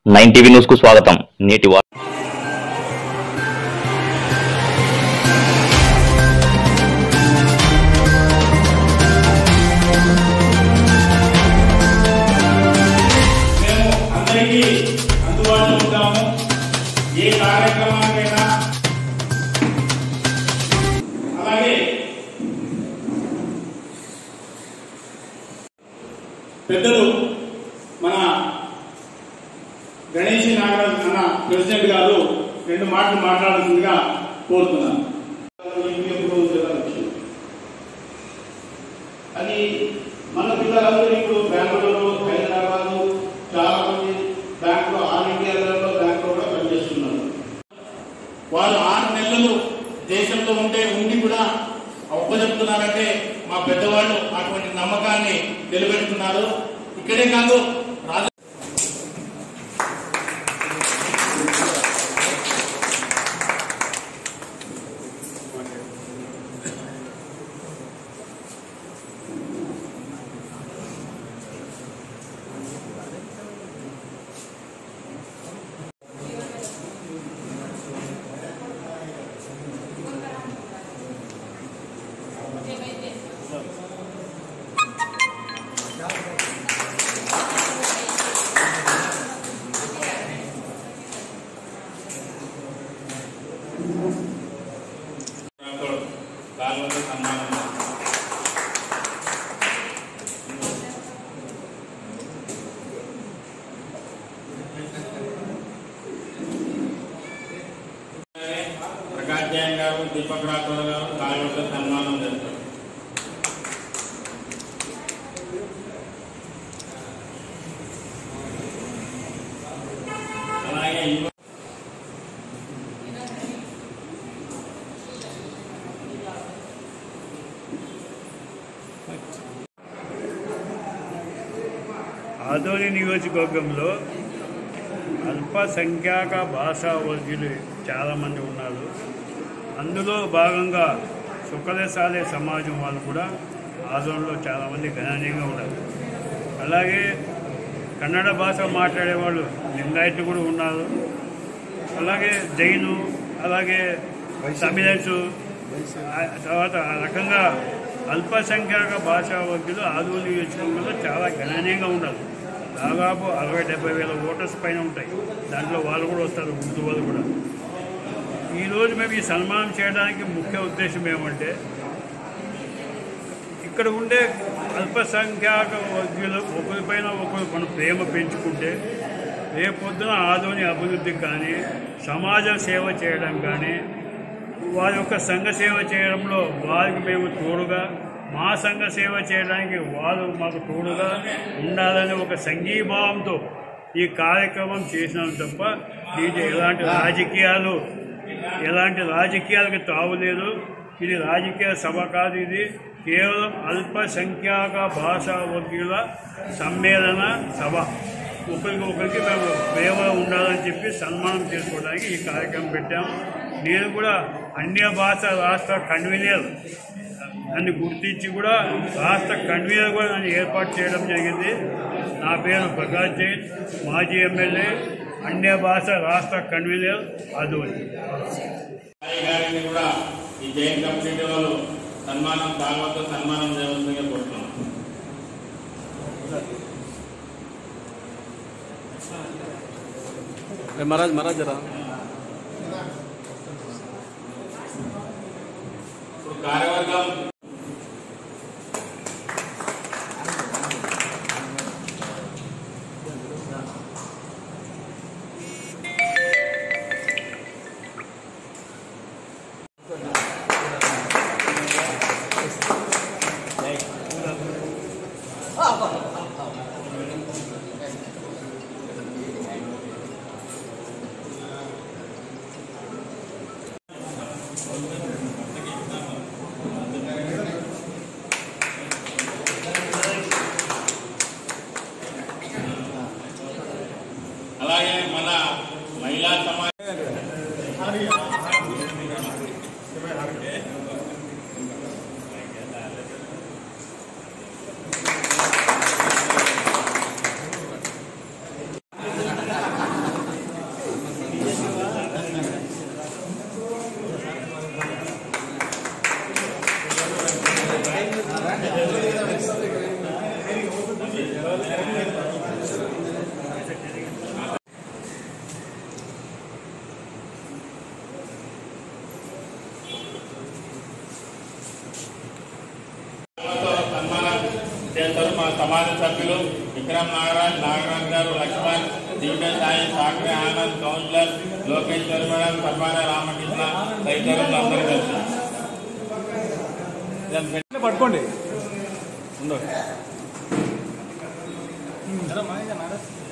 nine TV news కు స్వాగతం నేటి వార్త మేము అందరికీ అందుబాటులో ఉంటాము ఏ కార్యక్రమానికైనా అలాగే పెద్దలు మన గణేష్ నాగరాజు మన ప్రెసిడెంట్ గారు రెండు మాటలు మాట్లాడాల్సిందిగా కోరుతున్నాను ఎప్పుడు జరగచ్చు అది మన పిల్లలందరూ ఇప్పుడు బెంగళూరు హైదరాబాద్ చాలా మంది బ్యాంకులో ఆల్ ఇండియా లెవెల్లో బ్యాంకులో కూడా పనిచేస్తున్నారు వాళ్ళు ఆరు నెలలు దేశంలో ఉంటే ఉండి కూడా ఒప్పజెప్తున్నారంటే మా పెద్దవాళ్ళు అటువంటి నమ్మకాన్ని నిలబెడుతున్నారు ఇక్కడే కాదు రాజ భాగవత సన్మానం ప్రకాశ్యాయం గారు దీపక్ రాథోడ్ గారు భాగవత సన్మానం చేస్తారు అలాగే యువ ఆదోని నియోజకవర్గంలో అల్పసంఖ్యాక భాషా వర్గీయులు చాలామంది ఉన్నారు అందులో భాగంగా సుఖలసాలే సమాజం వాళ్ళు కూడా ఆదోనిలో చాలామంది గణనీయంగా ఉన్నారు అలాగే కన్నడ భాష మాట్లాడే వాళ్ళు లింగాయట్లు కూడా ఉన్నారు అలాగే జైను అలాగే తమిళన్స్ ఆ తర్వాత ఆ రకంగా అల్పసంఖ్యాక భాషా వర్గులు ఆదోని నియోజకవర్గంలో చాలా గణనీయంగా ఉన్నారు దాదాపు అరవై డెబ్బై వేల ఓటర్స్ పైన ఉంటాయి దాంట్లో వాళ్ళు కూడా వస్తారు ఉర్దూ వాళ్ళు కూడా ఈరోజు మేము ఈ సన్మానం చేయడానికి ముఖ్య ఉద్దేశం ఏమంటే ఇక్కడ ఉండే అల్పసంఖ్యాక వర్గీయులు ఒకరిపైన ఒకరు మన ప్రేమ పెంచుకుంటే రేపొద్దున ఆదోని అభివృద్ధికి కానీ సమాజ సేవ చేయడం కానీ వారి యొక్క సంఘ సేవ చేయడంలో వారికి మేము తోడుగా మా సంఘ సేవ చేయడానికి వారు మాకు తోడుగా ఉండాలని ఒక సంఘీభావంతో ఈ కార్యక్రమం చేసినాం తప్ప దీంట్లో ఎలాంటి రాజకీయాలు ఎలాంటి రాజకీయాలకు తావులేదు ఇది రాజకీయ సభ కాదు ఇది కేవలం అల్పసంఖ్యాక భాషా వర్గీయుల సమ్మేళన సభ ఒకరికి ఒకరికి మేము ప్రేమ ఉండాలని చెప్పి సన్మానం చేసుకోవడానికి ఈ కార్యక్రమం పెట్టాము నేను కూడా అన్య భాష రాష్ట్ర కన్వీనర్ నన్ను గుర్తించి కూడా రాష్ట్ర కన్వీనర్ కూడా నన్ను ఏర్పాటు చేయడం జరిగింది నా పేరు ప్రకాష్ జైన్ మాజీ ఎమ్మెల్యే అన్య భాష రాష్ట్ర కన్వీనర్ అదోని సాయి గారిని కూడా ఈ జైన్ కమిటీ వాళ్ళు సన్మానం భాగవత సన్మానం చేయవలసిందిగా కోరుతున్నాం ए, महाराज महाराज जरा ఇప్పుడు కార్యవర్గం అలాగే మన మహిళా సమాజం సన్మానం చేస్తారు మా సమాజ సభ్యులు విక్రమ్ నాగరాజ్ నాగరాజ్ గారు లక్ష్మణ్ దివ్య సాయి సాకరే ఆనంద్ కౌన్సిలర్ లోకేశ్వర్ మేడం సన్మాన రామకృష్ణ తదితరులు అందరూ కలిసి ఇట్లా పట్టుకోండి